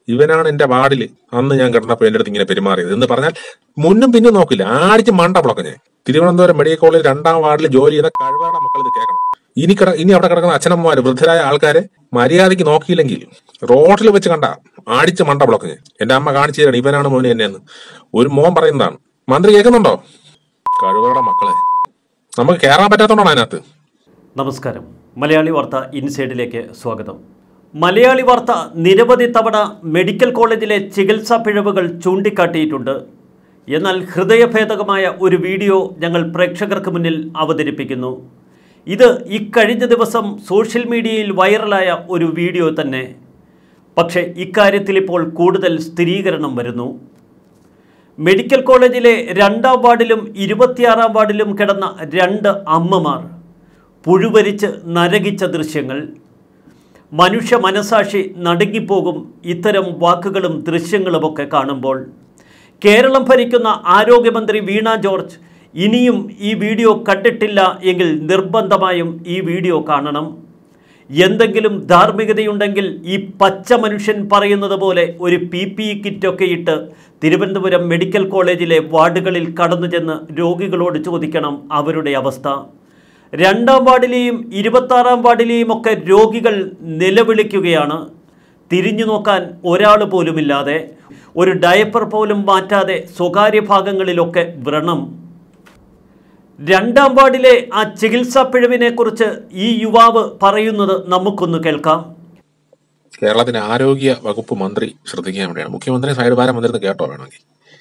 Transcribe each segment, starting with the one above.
ഇവനാണ് എന്റെ വാർഡിൽ അന്ന് ഞാൻ കിടന്നപ്പോൾ എന്റെ അടുത്ത് ഇങ്ങനെ പെരുമാറിയത് എന്ന് പറഞ്ഞാൽ മുന്നും പിന്നും നോക്കില്ല ആടിച്ച് മണ്ട പുളക്കം ഞാൻ തിരുവനന്തപുരം മെഡിക്കൽ കോളേജ് രണ്ടാം വാർഡിൽ ജോലി ചെയ്യുന്ന കഴിവാട മക്കൾ ഇത് കേൾക്കണം ഇനി കിട ഇനി അവിടെ കിടക്കുന്ന അച്ഛനമ്മമാര് വൃദ്ധരായ ആൾക്കാരെ മര്യാദയ്ക്ക് നോക്കിയില്ലെങ്കിൽ റോഡിൽ വെച്ച് കണ്ട ആടിച്ച് മണ്ട പുളക്കം ഞാൻ എന്റെ അമ്മ കാണിച്ചു തരണം ഇവനാണ് മോനെ എന്നെന്ന് ഒരു മോൻ പറയുന്നതാണ് മന്ത്രി കേൾക്കുന്നുണ്ടോ കഴിവുകളുടെ മക്കളെ നമുക്ക് കയറാൻ പറ്റാത്തോണ്ടാണ് അതിനകത്ത് നമസ്കാരം മലയാളി വാർത്ത ഇൻസൈഡിലേക്ക് സ്വാഗതം മലയാളി വാർത്ത നിരവധി തവണ മെഡിക്കൽ കോളേജിലെ ചികിത്സാ പിഴവുകൾ ചൂണ്ടിക്കാട്ടിയിട്ടുണ്ട് എന്നാൽ ഹൃദയഭേദകമായ ഒരു വീഡിയോ ഞങ്ങൾ പ്രേക്ഷകർക്ക് മുന്നിൽ അവതരിപ്പിക്കുന്നു ഇത് ഇക്കഴിഞ്ഞ ദിവസം സോഷ്യൽ മീഡിയയിൽ വൈറലായ ഒരു വീഡിയോ തന്നെ പക്ഷേ ഇക്കാര്യത്തിൽ ഇപ്പോൾ കൂടുതൽ സ്ഥിരീകരണം വരുന്നു മെഡിക്കൽ കോളേജിലെ രണ്ടാം വാർഡിലും ഇരുപത്തിയാറാം വാർഡിലും കിടന്ന രണ്ട് അമ്മമാർ പുഴുവരിച്ച് നരകിച്ച ദൃശ്യങ്ങൾ മനുഷ്യ മനസാക്ഷി നടുങ്ങിപ്പോകും ഇത്തരം വാക്കുകളും ദൃശ്യങ്ങളുമൊക്കെ കാണുമ്പോൾ കേരളം ഭരിക്കുന്ന ആരോഗ്യമന്ത്രി വീണ ജോർജ് ഇനിയും ഈ വീഡിയോ കണ്ടിട്ടില്ല എങ്കിൽ നിർബന്ധമായും ഈ വീഡിയോ കാണണം എന്തെങ്കിലും ധാർമ്മികതയുണ്ടെങ്കിൽ ഈ പച്ച മനുഷ്യൻ പറയുന്നത് പോലെ ഒരു പി പി ഇ കിറ്റൊക്കെ ഇട്ട് തിരുവനന്തപുരം മെഡിക്കൽ കോളേജിലെ വാർഡുകളിൽ കടന്നു ചെന്ന് രോഗികളോട് ചോദിക്കണം അവരുടെ അവസ്ഥ രണ്ടാം വാർഡിലെയും ഇരുപത്താറാം വാർഡിലെയും ഒക്കെ രോഗികൾ നിലവിളിക്കുകയാണ് തിരിഞ്ഞു നോക്കാൻ ഒരാൾ പോലുമില്ലാതെ ഒരു ഡയപ്പർ പോലും മാറ്റാതെ സ്വകാര്യ ഭാഗങ്ങളിലൊക്കെ വ്രണം രണ്ടാം വാർഡിലെ ആ ചികിത്സാ പിഴവിനെ കുറിച്ച് ഈ യുവാവ് പറയുന്നത് നമുക്കൊന്ന് കേൾക്കാം കേരളത്തിന്റെ ആരോഗ്യ വകുപ്പ് മന്ത്രി ശ്രദ്ധിക്കാൻ വേണ്ടിയാണ് മുഖ്യമന്ത്രി സൈഡ് ഭാരം വന്നിരുന്ന് കേട്ടോ വേണമെങ്കിൽ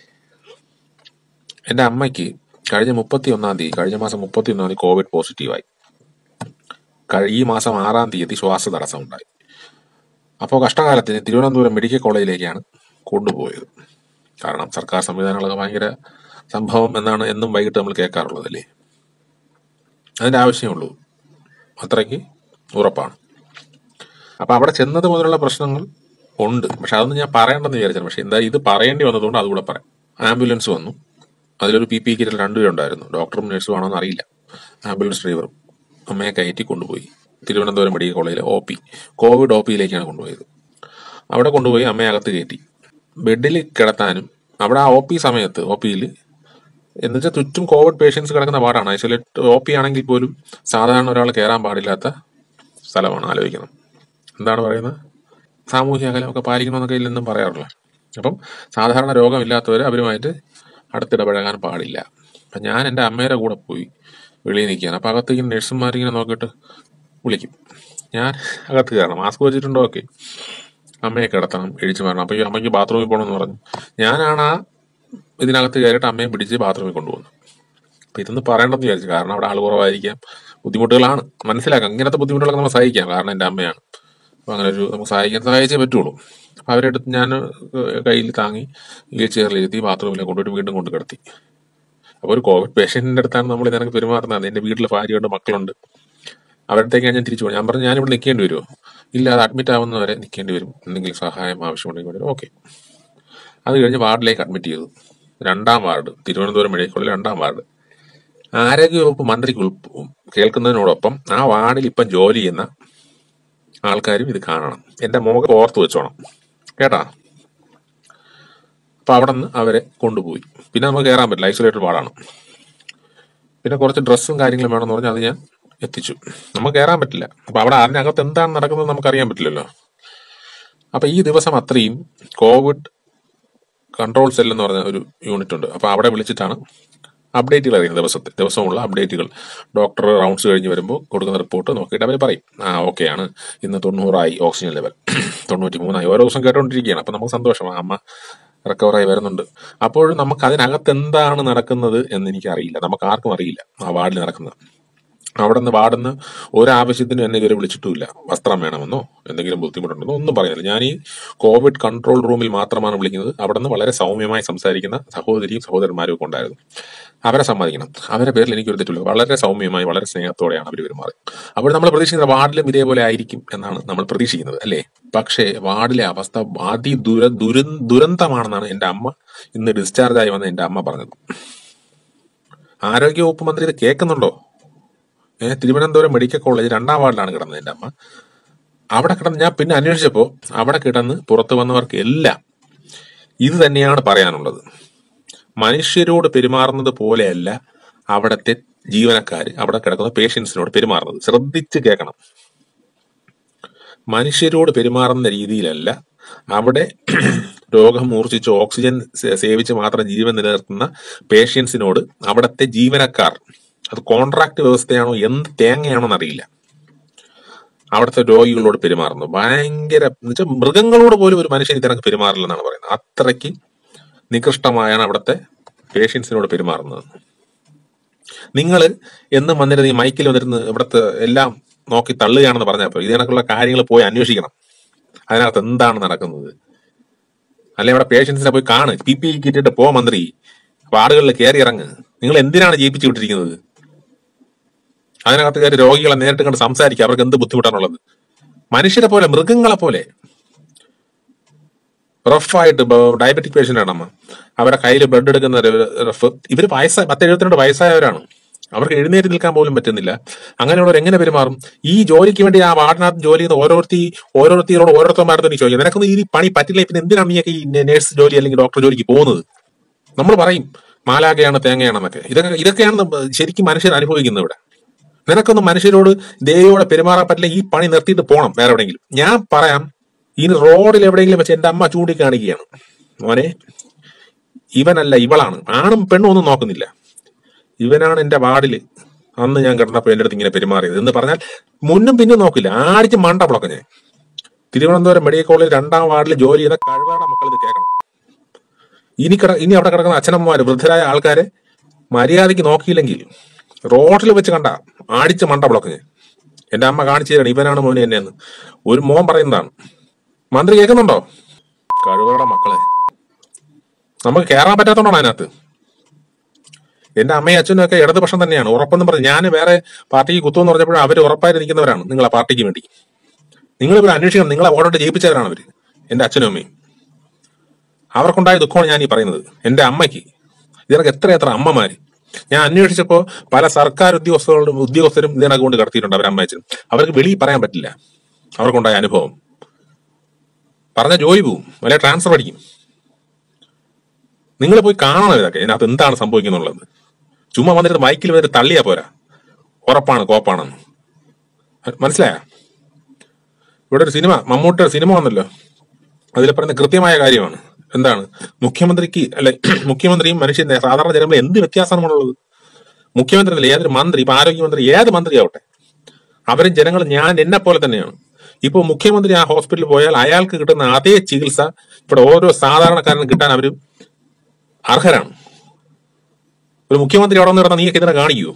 എന്റെ അമ്മയ്ക്ക് കഴിഞ്ഞ മുപ്പത്തി ഒന്നാം തീയതി കഴിഞ്ഞ മാസം മുപ്പത്തി ഒന്നാം തീയതി കോവിഡ് പോസിറ്റീവായി കഴി- ഈ മാസം ആറാം തീയതി ശ്വാസ തടസ്സം ഉണ്ടായി അപ്പോൾ കഷ്ടകാലത്തിന് തിരുവനന്തപുരം മെഡിക്കൽ കോളേജിലേക്കാണ് കൊണ്ടുപോയത് കാരണം സർക്കാർ സംവിധാനങ്ങളൊക്കെ ഭയങ്കര സംഭവം എന്നാണ് എന്നും വൈകിട്ട് നമ്മൾ കേൾക്കാറുള്ളത് അല്ലേ അതിന്റെ ആവശ്യമുള്ളൂ അത്രയ്ക്ക് ഉറപ്പാണ് അപ്പൊ അവിടെ ചെന്നത് മുതലുള്ള പ്രശ്നങ്ങൾ ഉണ്ട് പക്ഷെ അതൊന്നും ഞാൻ പറയണ്ടെന്ന് വിചാരിച്ചു പക്ഷെ എന്താ ഇത് പറയേണ്ടി വന്നതുകൊണ്ട് അതുകൂടെ പറയാം ആംബുലൻസ് വന്നു അതിലൊരു പി പി കിറ്റിൽ രണ്ടുപേരുണ്ടായിരുന്നു ഡോക്ടറും നഴ്സും ആണോ എന്നറിയില്ല ആംബുലൻസ് ഡ്രൈവറും അമ്മയെ കയറ്റി കൊണ്ടുപോയി തിരുവനന്തപുരം മെഡിക്കൽ കോളേജിലെ ഒ പി കോവിഡ് ഒ പിയിലേക്കാണ് കൊണ്ടുപോയത് അവിടെ കൊണ്ടുപോയി അമ്മയെ അകത്ത് കയറ്റി ബെഡിൽ കിടത്താനും അവിടെ ആ ഒ പി സമയത്ത് ഒ പിയിൽ എന്നുവെച്ചാൽ ചുറ്റും കോവിഡ് പേഷ്യൻസ് കിടക്കുന്ന പാടാണ് ഐസൊലേറ്റ് ഒ പി ആണെങ്കിൽ പോലും സാധാരണ ഒരാൾ കയറാൻ പാടില്ലാത്ത സ്ഥലമാണ് ആലോചിക്കണം എന്താണ് പറയുന്നത് സാമൂഹ്യ അകലമൊക്കെ പാലിക്കണമെന്നൊക്കെ ഇല്ലെന്നും പറയാറില്ല അപ്പം സാധാരണ രോഗമില്ലാത്തവർ അവരുമായിട്ട് അടുത്തിടപഴകാൻ പാടില്ല അപ്പം ഞാൻ എൻ്റെ അമ്മയുടെ കൂടെ പോയി വെളിയിൽ നിൽക്കുകയാണ് അപ്പം അകത്ത് ഇങ്ങനെ നഴ്സുമാരിങ്ങനെ നോക്കിയിട്ട് വിളിക്കും ഞാൻ അകത്ത് കയറണം മാസ്ക് വെച്ചിട്ടുണ്ടോ ഓക്കെ അമ്മയെ കിടത്തണം എഴിച്ചു മാറണം അപ്പം ഈ അമ്മയ്ക്ക് ബാത്റൂമിൽ പോകണമെന്ന് പറഞ്ഞു ഞാനാണ് ആ ഇതിനകത്ത് കയറിയിട്ട് അമ്മയെ പിടിച്ച് ബാത്റൂമിൽ കൊണ്ടുപോകുന്നത് അപ്പം ഇതൊന്ന് പറയണ്ടെന്ന് വിചാരിച്ചു കാരണം അവിടെ ആൾ കുറവായിരിക്കാം ബുദ്ധിമുട്ടുകളാണ് മനസ്സിലാക്കാം ഇങ്ങനത്തെ ബുദ്ധിമുട്ടുകളൊക്കെ നമ്മൾ സഹിക്കാം കാരണം എൻ്റെ അമ്മയാണ് അപ്പം അങ്ങനെ ഒരു നമുക്ക് സഹായിക്കാൻ സഹായിച്ചേ പറ്റുള്ളൂ അപ്പം അവരെടുത്ത് ഞാൻ കയ്യിൽ താങ്ങി വീൽ ചെയറിൽ ഇരുത്തി ബാത്റൂമിൽ കൊണ്ടുപോയിട്ട് വീണ്ടും കൊണ്ട് കിടത്തി അപ്പോൾ ഒരു കോവിഡ് പേഷ്യന്റിന്റെ അടുത്താണ് നമ്മൾ ഇതിനൊക്കെ പെരുമാറുന്നത് എൻ്റെ വീട്ടിൽ ഭാര്യയുണ്ട് മക്കളുണ്ട് അവരുടെ ഞാൻ തിരിച്ചു പോകും ഞാൻ പറഞ്ഞു ഞാനിവിടെ നിൽക്കേണ്ടി വരുമോ ഇല്ല അത് അഡ്മിറ്റ് ആവുന്നവരെ നിൽക്കേണ്ടി വരും എന്തെങ്കിലും സഹായം ആവശ്യമുണ്ടെങ്കിൽ ഓക്കെ അത് കഴിഞ്ഞ് വാർഡിലേക്ക് അഡ്മിറ്റ് ചെയ്തു രണ്ടാം വാർഡ് തിരുവനന്തപുരം മെഡിക്കൽ കോളേജ് രണ്ടാം വാർഡ് ആരോഗ്യവകുപ്പ് മന്ത്രിക്ക് ഉൾപ്പ- കേൾക്കുന്നതിനോടൊപ്പം ആ വാർഡിൽ ഇപ്പം ജോലി ചെയ്യുന്ന ആൾക്കാരും ഇത് കാണണം എന്റെ മുഖം ഓർത്ത് വെച്ചോണം കേട്ടാ അപ്പൊ അവിടെ നിന്ന് അവരെ കൊണ്ടുപോയി പിന്നെ നമുക്ക് കയറാൻ പറ്റില്ല ഐസൊലേറ്റഡ് വാർഡാണ് പിന്നെ കുറച്ച് ഡ്രസ്സും കാര്യങ്ങളും വേണമെന്ന് പറഞ്ഞാൽ അത് ഞാൻ എത്തിച്ചു നമുക്ക് കയറാൻ പറ്റില്ല അപ്പൊ അവിടെ അതിനകത്ത് എന്താണ് നടക്കുന്നത് നമുക്ക് അറിയാൻ പറ്റില്ലല്ലോ അപ്പൊ ഈ ദിവസം അത്രയും കോവിഡ് കൺട്രോൾ സെൽ എന്ന് പറഞ്ഞ ഒരു യൂണിറ്റ് ഉണ്ട് അപ്പൊ അവിടെ വിളിച്ചിട്ടാണ് അപ്ഡേറ്റുകൾ അറിയുന്നത് ദിവസത്തെ ദിവസമുള്ള അപ്ഡേറ്റുകൾ ഡോക്ടർ റൗണ്ട്സ് കഴിഞ്ഞ് വരുമ്പോൾ കൊടുക്കുന്ന റിപ്പോർട്ട് നോക്കിയിട്ട് അവർ പറയും ആ ഓക്കെ ആണ് ഇന്ന് തൊണ്ണൂറായി ഓക്സിജൻ ലെവൽ തൊണ്ണൂറ്റി മൂന്നായി ഓരോ ദിവസം കേട്ടോണ്ടിരിക്കുകയാണ് അപ്പൊ നമുക്ക് സന്തോഷമാണ് അമ്മ റിക്കവറായി വരുന്നുണ്ട് അപ്പോൾ നമുക്ക് അതിനകത്ത് എന്താണ് നടക്കുന്നത് എന്ന് എനിക്ക് അറിയില്ല നമുക്ക് ആർക്കും അറിയില്ല ആ വാർഡിൽ നടക്കുന്നത് അവിടെ നിന്ന് വാർഡിന്ന് ഒരാവശ്യത്തിനും എന്നെ ഇതുവരെ വിളിച്ചിട്ടുമില്ല വസ്ത്രം വേണമെന്നോ എന്തെങ്കിലും ബുദ്ധിമുട്ടുണ്ടെന്നോ ഒന്നും പറയുന്നില്ല ഞാൻ ഈ കോവിഡ് കൺട്രോൾ റൂമിൽ മാത്രമാണ് വിളിക്കുന്നത് അവിടെ നിന്ന് വളരെ സൗമ്യമായി സംസാരിക്കുന്ന സഹോദരിയും സഹോദരന്മാരും ഒക്കെ ഉണ്ടായിരുന്നു അവരെ സമ്മതിക്കണം അവരുടെ പേരിൽ എനിക്കൊരു തെറ്റില്ല വളരെ സൗമ്യമായി വളരെ സ്നേഹത്തോടെയാണ് അവർ പെരുമാറി അപ്പോൾ നമ്മൾ പ്രതീക്ഷിക്കുന്നത് വാർഡിലും ഇതേപോലെ ആയിരിക്കും എന്നാണ് നമ്മൾ പ്രതീക്ഷിക്കുന്നത് അല്ലേ പക്ഷേ വാർഡിലെ അവസ്ഥ അതി ദുര ദുര ദുരന്തമാണെന്നാണ് എന്റെ അമ്മ ഇന്ന് ഡിസ്ചാർജ് ആയി വന്ന എന്റെ അമ്മ പറഞ്ഞത് ആരോഗ്യവകുപ്പ് മന്ത്രി ഇത് കേൾക്കുന്നുണ്ടോ ഏഹ് തിരുവനന്തപുരം മെഡിക്കൽ കോളേജ് രണ്ടാം വാർഡിലാണ് കിടന്നത് എന്റെ അമ്മ അവിടെ കിടന്ന് ഞാൻ പിന്നെ അന്വേഷിച്ചപ്പോൾ അവിടെ കിടന്ന് പുറത്തു വന്നവർക്ക് എല്ലാം ഇത് തന്നെയാണ് പറയാനുള്ളത് മനുഷ്യരോട് പെരുമാറുന്നത് പോലെയല്ല അവിടുത്തെ ജീവനക്കാർ അവിടെ കിടക്കുന്ന പേഷ്യൻസിനോട് പെരുമാറുന്നത് ശ്രദ്ധിച്ച് കേൾക്കണം മനുഷ്യരോട് പെരുമാറുന്ന രീതിയിലല്ല അവിടെ രോഗം മൂർച്ഛിച്ച് ഓക്സിജൻ സേ- സേവിച്ച് മാത്രം ജീവൻ നിലനിർത്തുന്ന പേഷ്യൻസിനോട് അവിടുത്തെ ജീവനക്കാർ അത് കോൺട്രാക്ട് വ്യവസ്ഥയാണോ എന്ത് തേങ്ങയാണോ എന്നറിയില്ല അവിടുത്തെ രോഗികളോട് പെരുമാറുന്നു ഭയങ്കര എന്നുവെച്ചാൽ മൃഗങ്ങളോട് പോലും ഒരു മനുഷ്യൻ ഇതിനൊക്കെ പെരുമാറില്ലെന്നാണ് പറയുന്നത് അത്രയ്ക്ക് നികൃഷ്ടമായാണ് അവിടുത്തെ പേഷ്യൻസിനോട് പെരുമാറുന്നത് നിങ്ങൾ എന്നും വന്നിരുന്ന് ഈ മൈക്കിൽ വന്നിരുന്ന് ഇവിടുത്തെ എല്ലാം നോക്കി തള്ളുകയാണെന്ന് പറഞ്ഞപ്പോൾ ഇതിനൊക്കെയുള്ള കാര്യങ്ങൾ പോയി അന്വേഷിക്കണം അതിനകത്ത് എന്താണ് നടക്കുന്നത് അല്ലെ അവിടെ പേഷ്യൻസിനെ പോയി കാണ് പി പി കിട്ടിയിട്ട് പോ മന്ത്രി വാർഡുകളിൽ കയറി ഇറങ്ങ് നിങ്ങൾ എന്തിനാണ് ജയിപ്പിച്ചു വിട്ടിരിക്കുന്നത് അതിനകത്ത് കയറി രോഗികളെ നേരിട്ട് കണ്ട് സംസാരിക്കുക അവർക്ക് എന്ത് ബുദ്ധിമുട്ടാണുള്ളത് മനുഷ്യരെ പോലെ മൃഗങ്ങളെ പോലെ റഫായിട്ട് ഡയബറ്റിക് പേഷ്യന്റ് ആണ് അമ്മ അവരുടെ കയ്യിൽ ബ്ലഡ് എടുക്കുന്ന റഫ് ഇവർ വയസ്സായ പത്ത് എഴുപത്തിരണ്ട് വയസ്സായവരാണ് അവർക്ക് എഴുന്നേറ്റ് നിൽക്കാൻ പോലും പറ്റുന്നില്ല അങ്ങനെയുള്ളവർ എങ്ങനെ പെരുമാറും ഈ ജോലിക്ക് വേണ്ടി ആ വാർഡിനകത്ത് ജോലി ചെയ്യുന്ന ഓരോരുത്തി ഓരോരുത്തരോട് ഓരോരുത്തന്മാരുടെ നീ ചോദിക്കും നിനക്കൊന്നും ഈ പണി പറ്റില്ല പിന്നെ എന്തിനാണ് നീയൊക്കെ ഈ നേഴ്സ് ജോലി അല്ലെങ്കിൽ ഡോക്ടർ ജോലിക്ക് പോകുന്നത് നമ്മൾ പറയും മാലാകയാണ് തേങ്ങയാണെന്നൊക്കെ ഇതൊക്കെ ഇതൊക്കെയാണ് നമ്മ- ശരിക്കും മനുഷ്യർ അനുഭവിക്കുന്നത് ഇവിടെ നിനക്കൊന്നും മനുഷ്യരോട് ദയോടെ പെരുമാറാൻ പറ്റില്ല ഈ പണി നിർത്തിയിട്ട് പോകണം വേറെ എവിടെയെങ്കിലും ഞാൻ പറയാം ഈ റോഡിൽ എവിടെയെങ്കിലും വെച്ച് എന്റെ അമ്മ ചൂണ്ടിക്കാണിക്കുകയാണ് മോനെ ഇവനല്ല ഇവളാണ് ആണും പെണ്ണും ഒന്നും നോക്കുന്നില്ല ഇവനാണ് എന്റെ വാർഡിൽ അന്ന് ഞാൻ കിടന്നപ്പോ എന്റെ അടുത്ത് ഇങ്ങനെ പെരുമാറിയത് എന്ന് പറഞ്ഞാൽ മുന്നും പിന്നും നോക്കില്ല ആടിച്ച് മണ്ട പുളക്കം ഞാൻ തിരുവനന്തപുരം മെഡിക്കൽ കോളേജ് രണ്ടാം വാർഡിൽ ജോലി ചെയ്യുന്ന കഴിവാടെ മക്കൾ ഇത് കേൾക്കണം ഇനി കിട ഇനി അവിടെ കിടക്കുന്ന അച്ഛനമ്മമാര് വൃദ്ധരായ ആൾക്കാരെ മര്യാദയ്ക്ക് നോക്കിയില്ലെങ്കിൽ റോഡിൽ വെച്ച് കണ്ട ആടിച്ച് മണ്ട പുളക്കം ഞാൻ എന്റെ അമ്മ കാണിച്ചു തരണം ഇവനാണ് മോനെ എന്നെ എന്ന് ഒരു മോൻ പറയുന്നതാണ് മന്ത്രി കേൾക്കുന്നുണ്ടോ കഴിവുകളുടെ മക്കളെ നമുക്ക് കയറാൻ പറ്റാത്തോണ്ടാണ് അതിനകത്ത് എന്റെ അമ്മയും അച്ഛനും ഒക്കെ ഇടതുപക്ഷം തന്നെയാണ് ഉറപ്പെന്ന് പറഞ്ഞു ഞാൻ വേറെ പാർട്ടിക്ക് കുത്തുമെന്ന് പറഞ്ഞപ്പോഴും അവർ ഉറപ്പായിട്ട് നിൽക്കുന്നവരാണ് നിങ്ങളെ പാർട്ടിക്ക് വേണ്ടി നിങ്ങൾ ഇവർ അന്വേഷിക്കണം നിങ്ങളെ വോട്ടോട്ട് ജയിപ്പിച്ചവരാണ് അവര് എന്റെ അച്ഛനും അമ്മയും അവർക്കുണ്ടായ ദുഃഖമാണ് ഞാൻ ഈ പറയുന്നത് എന്റെ അമ്മയ്ക്ക് ഇതിനൊക്കെ എത്ര എത്ര അമ്മമാര് ഞാൻ അന്വേഷിച്ചപ്പോ പല സർക്കാർ ഉദ്യോഗസ്ഥരുടെ ഉദ്യോഗസ്ഥരും ഇതിനൊക്കെ കൊണ്ട് കടത്തിയിട്ടുണ്ട് അവർ അമ്മയച്ചനും അവർക്ക് വെളിയിൽ പറയാൻ പറ്റില്ല അവർക്കുണ്ടായ അനുഭവം പറഞ്ഞ ജോലി പോവും വല്ല ട്രാൻസ്ഫർ അടിക്കും നിങ്ങൾ പോയി കാണണം ഇതൊക്കെ ഇതിനകത്ത് എന്താണ് സംഭവിക്കുന്നുള്ളത് ചുമ്മാ വന്നിട്ട് മൈക്കിൽ വന്നിട്ട് തള്ളിയാ പോരാ ഉറപ്പാണ് കോപ്പാണെന്ന് മനസ്സിലായ ഇവിടെ ഒരു സിനിമ മമ്മൂട്ടിയുടെ സിനിമ വന്നല്ലോ അതിൽ പറയുന്ന കൃത്യമായ കാര്യമാണ് എന്താണ് മുഖ്യമന്ത്രിക്ക് അല്ലെ മുഖ്യമന്ത്രിയും മനുഷ്യന്റെ സാധാരണ ജനങ്ങളിൽ എന്ത് വ്യത്യാസമാണുള്ളത് മുഖ്യമന്ത്രി അല്ല ഏതൊരു മന്ത്രി ഇപ്പൊ ആരോഗ്യമന്ത്രി ഏത് മന്ത്രി ആവട്ടെ അവരും ജനങ്ങൾ ഞാൻ എന്നെ പോലെ തന്നെയാണ് ഇപ്പൊ മുഖ്യമന്ത്രി ആ ഹോസ്പിറ്റലിൽ പോയാൽ അയാൾക്ക് കിട്ടുന്ന അതേ ചികിത്സ ഇവിടെ ഓരോ സാധാരണക്കാരനും കിട്ടാൻ അവർ അർഹരാണ് ഒരു മുഖ്യമന്ത്രി അവിടെ നിന്ന് കിടന്ന നീയൊക്കെ ഇതിനെ കാണിക്കൂ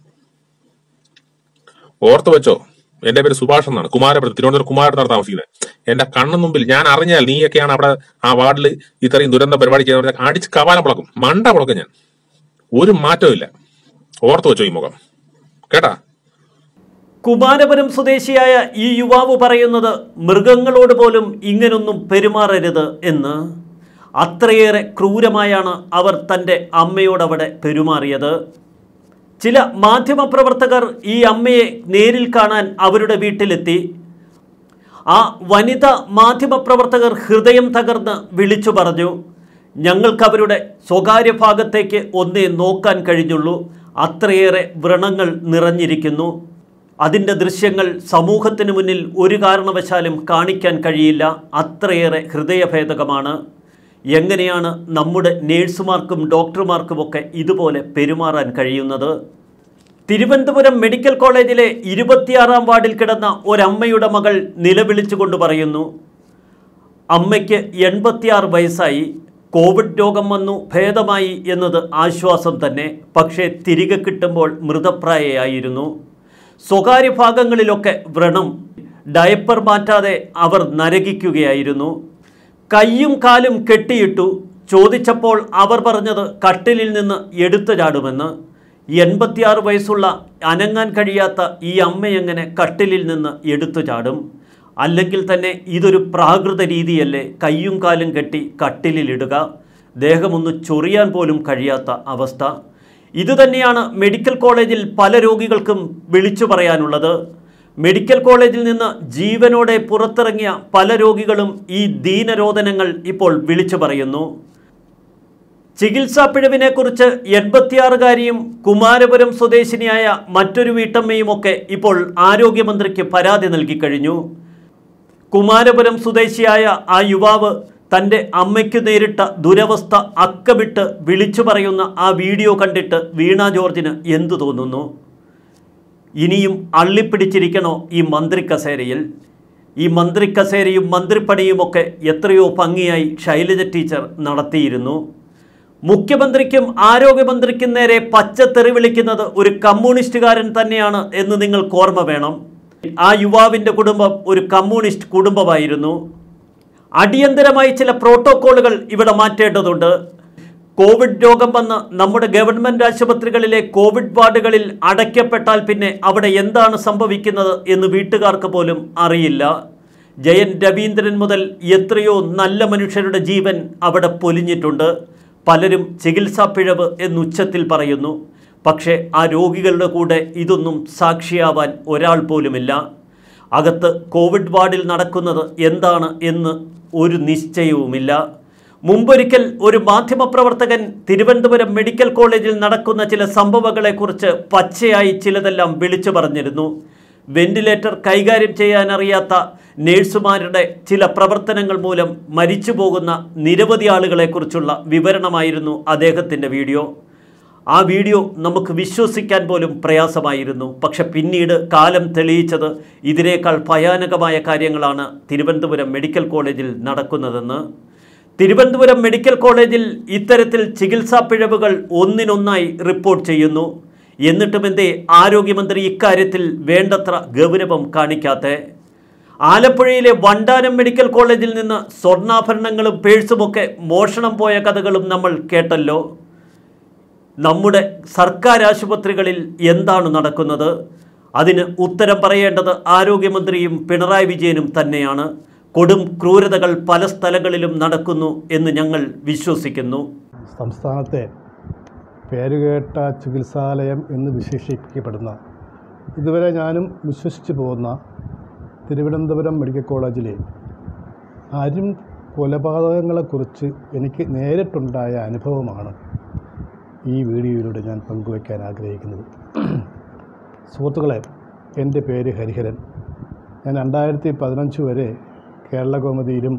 ഓർത്ത് വെച്ചോ എന്റെ പേര് സുഭാഷ് എന്നാണ് കുമാരപുരം തിരുവനന്തപുരം കുമാരപുരത്താണ് താമസിക്കുന്നത് എന്റെ കണ്ണു മുമ്പിൽ ഞാൻ അറിഞ്ഞാൽ നീയൊക്കെയാണ് അവിടെ ആ വാർഡിൽ ഇത്രയും ദുരന്ത പരിപാടി ചെയ്യുന്നവരെ അടിച്ച് കവാലം പുളക്കും മണ്ട പുളക്കും ഞാൻ ഒരു മാറ്റവും ഇല്ല ഓർത്ത് വെച്ചോ ഈ മുഖം കേട്ടാ കുമാരപുരം സ്വദേശിയായ ഈ യുവാവ് പറയുന്നത് മൃഗങ്ങളോട് പോലും ഇങ്ങനൊന്നും പെരുമാറരുത് എന്ന് അത്രയേറെ ക്രൂരമായാണ് അവർ തൻ്റെ അമ്മയോടവിടെ പെരുമാറിയത് ചില മാധ്യമപ്രവർത്തകർ ഈ അമ്മയെ നേരിൽ കാണാൻ അവരുടെ വീട്ടിലെത്തി ആ വനിത മാധ്യമപ്രവർത്തകർ ഹൃദയം തകർന്ന് വിളിച്ചു പറഞ്ഞു ഞങ്ങൾക്ക് അവരുടെ സ്വകാര്യ ഭാഗത്തേക്ക് ഒന്നേ നോക്കാൻ കഴിഞ്ഞുള്ളൂ അത്രയേറെ വ്രണങ്ങൾ നിറഞ്ഞിരിക്കുന്നു അതിൻ്റെ ദൃശ്യങ്ങൾ സമൂഹത്തിന് മുന്നിൽ ഒരു കാരണവശാലും കാണിക്കാൻ കഴിയില്ല അത്രയേറെ ഹൃദയഭേദകമാണ് എങ്ങനെയാണ് നമ്മുടെ നേഴ്സുമാർക്കും ഡോക്ടർമാർക്കുമൊക്കെ ഇതുപോലെ പെരുമാറാൻ കഴിയുന്നത് തിരുവനന്തപുരം മെഡിക്കൽ കോളേജിലെ ഇരുപത്തിയാറാം വാർഡിൽ കിടന്ന ഒരമ്മയുടെ മകൾ നിലവിളിച്ചുകൊണ്ട് പറയുന്നു അമ്മയ്ക്ക് എൺപത്തിയാറ് വയസ്സായി കോവിഡ് രോഗം വന്നു ഭേദമായി എന്നത് ആശ്വാസം തന്നെ പക്ഷേ തിരികെ കിട്ടുമ്പോൾ മൃതപ്രായയായിരുന്നു സ്വകാര്യ ഭാഗങ്ങളിലൊക്കെ വ്രണം ഡയപ്പർ മാറ്റാതെ അവർ നരകിക്കുകയായിരുന്നു കയ്യും കാലും കെട്ടിയിട്ടു ചോദിച്ചപ്പോൾ അവർ പറഞ്ഞത് കട്ടിലിൽ നിന്ന് എടുത്തു ചാടുമെന്ന് എൺപത്തിയാറ് വയസ്സുള്ള അനങ്ങാൻ കഴിയാത്ത ഈ അമ്മയെങ്ങനെ കട്ടിലിൽ നിന്ന് എടുത്തു ചാടും അല്ലെങ്കിൽ തന്നെ ഇതൊരു പ്രാകൃത രീതിയല്ലേ കയ്യും കാലും കെട്ടി കട്ടിലിലിടുക ദേഹമൊന്ന് ചൊറിയാൻ പോലും കഴിയാത്ത അവസ്ഥ ഇതുതന്നെയാണ് മെഡിക്കൽ കോളേജിൽ പല രോഗികൾക്കും വിളിച്ചു പറയാനുള്ളത് മെഡിക്കൽ കോളേജിൽ നിന്ന് ജീവനോടെ പുറത്തിറങ്ങിയ പല രോഗികളും ഈ ദീനരോധനങ്ങൾ ഇപ്പോൾ വിളിച്ചു പറയുന്നു ചികിത്സാ പിഴവിനെക്കുറിച്ച് എൺപത്തിയാറുകാരിയും കുമാരപുരം സ്വദേശിനിയായ മറ്റൊരു വീട്ടമ്മയുമൊക്കെ ഇപ്പോൾ ആരോഗ്യമന്ത്രിക്ക് പരാതി നൽകിക്കഴിഞ്ഞു കുമാരപുരം സ്വദേശിയായ ആ യുവാവ് തൻ്റെ അമ്മയ്ക്ക് നേരിട്ട ദുരവസ്ഥ അക്കമിട്ട് വിളിച്ചു പറയുന്ന ആ വീഡിയോ കണ്ടിട്ട് വീണ ജോർജിന് എന്തു തോന്നുന്നു ഇനിയും അള്ളിപ്പിടിച്ചിരിക്കണോ ഈ മന്ത്രി കസേരയിൽ ഈ മന്ത്രി കസേരയും മന്ത്രിപ്പണിയുമൊക്കെ എത്രയോ ഭംഗിയായി ശൈലജ ടീച്ചർ നടത്തിയിരുന്നു മുഖ്യമന്ത്രിക്കും ആരോഗ്യമന്ത്രിക്കും നേരെ പച്ചത്തെറി വിളിക്കുന്നത് ഒരു കമ്മ്യൂണിസ്റ്റുകാരൻ തന്നെയാണ് എന്ന് നിങ്ങൾക്ക് ഓർമ്മ വേണം ആ യുവാവിൻ്റെ കുടുംബം ഒരു കമ്മ്യൂണിസ്റ്റ് കുടുംബമായിരുന്നു അടിയന്തരമായി ചില പ്രോട്ടോക്കോളുകൾ ഇവിടെ മാറ്റേണ്ടതുണ്ട് കോവിഡ് രോഗം വന്ന് നമ്മുടെ ഗവൺമെൻറ് ആശുപത്രികളിലെ കോവിഡ് വാർഡുകളിൽ അടയ്ക്കപ്പെട്ടാൽ പിന്നെ അവിടെ എന്താണ് സംഭവിക്കുന്നത് എന്ന് വീട്ടുകാർക്ക് പോലും അറിയില്ല ജയൻ രവീന്ദ്രൻ മുതൽ എത്രയോ നല്ല മനുഷ്യരുടെ ജീവൻ അവിടെ പൊലിഞ്ഞിട്ടുണ്ട് പലരും ചികിത്സാ പിഴവ് എന്നുച്ചത്തിൽ പറയുന്നു പക്ഷേ ആ രോഗികളുടെ കൂടെ ഇതൊന്നും സാക്ഷിയാവാൻ ഒരാൾ പോലുമില്ല അകത്ത് കോവിഡ് വാർഡിൽ നടക്കുന്നത് എന്താണ് എന്ന് ഒരു നിശ്ചയവുമില്ല മുമ്പൊരിക്കൽ ഒരു മാധ്യമപ്രവർത്തകൻ തിരുവനന്തപുരം മെഡിക്കൽ കോളേജിൽ നടക്കുന്ന ചില സംഭവങ്ങളെക്കുറിച്ച് പച്ചയായി ചിലതെല്ലാം വിളിച്ചു പറഞ്ഞിരുന്നു വെന്റിലേറ്റർ കൈകാര്യം ചെയ്യാനറിയാത്ത നേഴ്സുമാരുടെ ചില പ്രവർത്തനങ്ങൾ മൂലം മരിച്ചു പോകുന്ന നിരവധി ആളുകളെക്കുറിച്ചുള്ള വിവരണമായിരുന്നു അദ്ദേഹത്തിൻ്റെ വീഡിയോ ആ വീഡിയോ നമുക്ക് വിശ്വസിക്കാൻ പോലും പ്രയാസമായിരുന്നു പക്ഷെ പിന്നീട് കാലം തെളിയിച്ചത് ഇതിനേക്കാൾ ഭയാനകമായ കാര്യങ്ങളാണ് തിരുവനന്തപുരം മെഡിക്കൽ കോളേജിൽ നടക്കുന്നതെന്ന് തിരുവനന്തപുരം മെഡിക്കൽ കോളേജിൽ ഇത്തരത്തിൽ ചികിത്സാ പിഴവുകൾ ഒന്നിനൊന്നായി റിപ്പോർട്ട് ചെയ്യുന്നു എന്നിട്ടും എന്തേ ആരോഗ്യമന്ത്രി ഇക്കാര്യത്തിൽ വേണ്ടത്ര ഗൗരവം കാണിക്കാത്തെ ആലപ്പുഴയിലെ വണ്ടാനം മെഡിക്കൽ കോളേജിൽ നിന്ന് സ്വർണ്ണാഭരണങ്ങളും പേഴ്സുമൊക്കെ മോഷണം പോയ കഥകളും നമ്മൾ കേട്ടല്ലോ നമ്മുടെ സർക്കാർ ആശുപത്രികളിൽ എന്താണ് നടക്കുന്നത് അതിന് ഉത്തരം പറയേണ്ടത് ആരോഗ്യമന്ത്രിയും പിണറായി വിജയനും തന്നെയാണ് കൊടും ക്രൂരതകൾ പല സ്ഥലങ്ങളിലും നടക്കുന്നു എന്ന് ഞങ്ങൾ വിശ്വസിക്കുന്നു സംസ്ഥാനത്തെ പേരുകേട്ട ചികിത്സാലയം എന്ന് വിശേഷിപ്പിക്കപ്പെടുന്ന ഇതുവരെ ഞാനും വിശ്വസിച്ച് പോകുന്ന തിരുവനന്തപുരം മെഡിക്കൽ കോളേജിലെ അരും കൊലപാതകങ്ങളെക്കുറിച്ച് എനിക്ക് നേരിട്ടുണ്ടായ അനുഭവമാണ് ഈ വീഡിയോയിലൂടെ ഞാൻ പങ്കുവയ്ക്കാൻ ആഗ്രഹിക്കുന്നത് സുഹൃത്തുക്കളെ എൻ്റെ പേര് ഹരിഹരൻ ഞാൻ രണ്ടായിരത്തി പതിനഞ്ച് വരെ കേരളകൗമുദിയിലും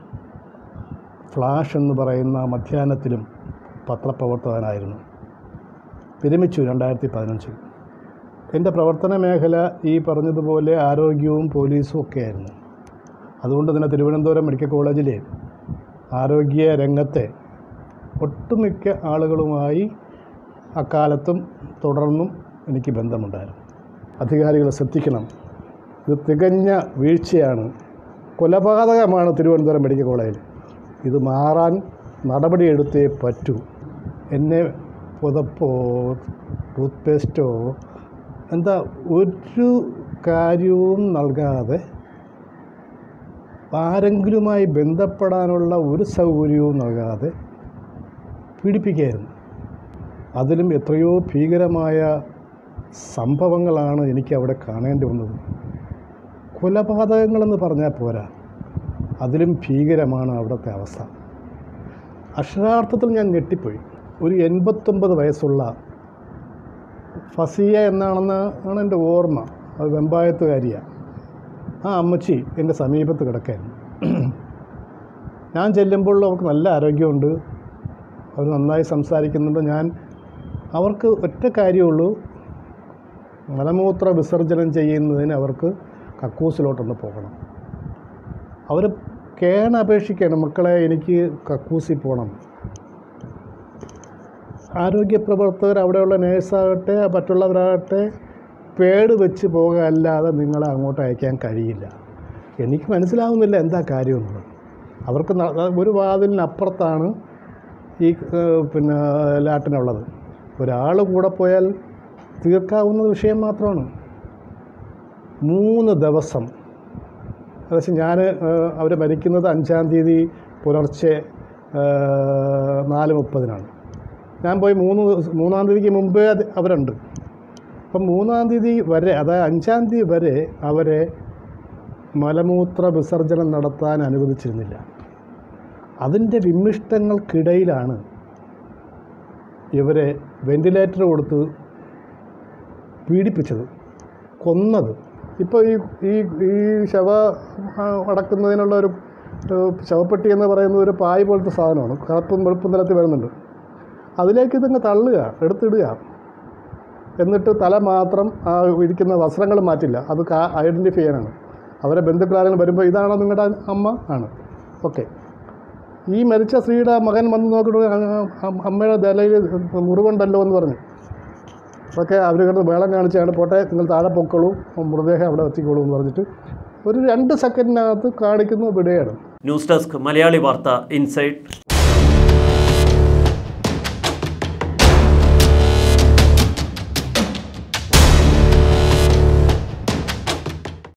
ഫ്ലാഷ് എന്ന് പറയുന്ന മധ്യാഹ്നത്തിലും പത്രപ്രവർത്തകനായിരുന്നു വിരമിച്ചു രണ്ടായിരത്തി പതിനഞ്ചിൽ എൻ്റെ പ്രവർത്തന മേഖല ഈ പറഞ്ഞതുപോലെ ആരോഗ്യവും പോലീസും ഒക്കെ ആയിരുന്നു അതുകൊണ്ട് തന്നെ തിരുവനന്തപുരം മെഡിക്കൽ കോളേജിലെ ആരോഗ്യ രംഗത്തെ ഒട്ടുമിക്ക ആളുകളുമായി അക്കാലത്തും തുടർന്നും എനിക്ക് ബന്ധമുണ്ടായിരുന്നു അധികാരികൾ ശ്രദ്ധിക്കണം ഇത് തികഞ്ഞ വീഴ്ചയാണ് കൊലപാതകമാണ് തിരുവനന്തപുരം മെഡിക്കൽ കോളേജിൽ ഇത് മാറാൻ നടപടിയെടുത്തേ പറ്റൂ എന്നെ പുതപ്പോ ടൂത്ത് പേസ്റ്റോ എന്താ ഒരു കാര്യവും നൽകാതെ ആരെങ്കിലുമായി ബന്ധപ്പെടാനുള്ള ഒരു സൗകര്യവും നൽകാതെ പീഡിപ്പിക്കുകയായിരുന്നു അതിലും എത്രയോ ഭീകരമായ സംഭവങ്ങളാണ് എനിക്ക് അവിടെ കാണേണ്ടി വന്നത് കൊലപാതകങ്ങളെന്ന് പറഞ്ഞാൽ പോരാ അതിലും ഭീകരമാണ് അവിടുത്തെ അവസ്ഥ അക്ഷരാർത്ഥത്തിൽ ഞാൻ ഞെട്ടിപ്പോയി ഒരു എൺപത്തൊമ്പത് വയസ്സുള്ള ഫസിയ എന്നാണെന്ന് ആണ് എൻ്റെ ഓർമ്മ അത് വെമ്പായത്തുകാരിയാണ് ആ അമ്മച്ചി എൻ്റെ സമീപത്ത് കിടക്കായിരുന്നു ഞാൻ ചെല്ലുമ്പോൾ അവർക്ക് നല്ല ആരോഗ്യമുണ്ട് അവർ നന്നായി സംസാരിക്കുന്നുണ്ട് ഞാൻ അവർക്ക് ഒറ്റ കാര്യമുള്ളൂ മലമൂത്ര വിസർജനം ചെയ്യുന്നതിന് അവർക്ക് കക്കൂസിലോട്ടൊന്ന് പോകണം അവർ കേണ അപേക്ഷിക്കുകയാണ് മക്കളെ എനിക്ക് കക്കൂസിൽ പോകണം ആരോഗ്യ പ്രവർത്തകർ അവിടെയുള്ള നേഴ്സാകട്ടെ മറ്റുള്ളവരാകട്ടെ പേട് വെച്ച് പോകുകയല്ലാതെ നിങ്ങളെ അങ്ങോട്ട് അയക്കാൻ കഴിയില്ല എനിക്ക് മനസ്സിലാവുന്നില്ല എന്താ കാര്യം എന്നുള്ളത് അവർക്ക് ന- ഒരു വാതിലിനപ്പുറത്താണ് ഈ ഏഹ്, പിന്നെ ലാട്ടിനുള്ളത് ഒരാൾ കൂടെ പോയാൽ തീർക്കാവുന്ന വിഷയം മാത്രമാണ് മൂന്ന് ദിവസം ഏകദേശം ഞാൻ അവർ മരിക്കുന്നത് അഞ്ചാം തീയതി പുലർച്ചെ ഏഹ്, നാല് മുപ്പതിനാണ് ഞാൻ പോയി മൂന്ന് ദിവസം- മൂന്നാം തീയതിക്ക് മുമ്പേ അത് അവരുണ്ട് അപ്പം മൂന്നാം തീയതി വരെ അതായത് അഞ്ചാം തീയതി വരെ അവരെ മലമൂത്ര വിസർജനം നടത്താൻ അനുവദിച്ചിരുന്നില്ല അതിൻ്റെ വിമ്മിഷ്ടങ്ങൾക്കിടയിലാണ് ഇവരെ വെന്റിലേറ്റർ കൊടുത്ത് പീഡിപ്പിച്ചത് കൊന്നത് ഇപ്പോൾ ഈ ഈ ഈ ശവ ആ, അടക്കുന്നതിനുള്ള ഒരു ഏഹ്, ശവപ്പെട്ടി എന്ന് പറയുന്നത് ഒരു പായ് പോലത്തെ സാധനമാണ് കറുപ്പും വെളുപ്പും നിലത്തിൽ വരുന്നുണ്ട് അതിലേക്ക് ഇതങ്ങ് തള്ളുക എടുത്തിടുക എന്നിട്ട് തല മാത്രം ആ ഇരിക്കുന്ന വസ്ത്രങ്ങൾ മാറ്റില്ല അത് ഐഡൻറ്റിഫൈ ചെയ്യാനാണ് അവരെ ബന്ധുക്കളാരെങ്കിലും വരുമ്പോൾ ഇതാണോ നിങ്ങളുടെ അമ്മ ആണ് ഓക്കെ ഈ മരിച്ച സ്ത്രീയുടെ മകൻ വന്ന് നോക്കിയിട്ട് ആ- ആ- അമ്മയുടെ തലയിൽ മുറിവുണ്ടല്ലോ എന്ന് പറഞ്ഞു അതൊക്കെ അവർ കിടന്ന് വേളം കാണിച്ചാണ് പോട്ടെ നിങ്ങൾ താഴെ പൊക്കോളൂ മൃതദേഹം അവിടെ എത്തിക്കോളൂ എന്ന് പറഞ്ഞിട്ട് ഒരു രണ്ട് സെക്കൻഡിനകത്ത് കാണിക്കുന്നു വിടുകയാണ് ന്യൂസ് ഡെസ്ക് മലയാളി വാർത്ത ഇൻസൈറ്റ്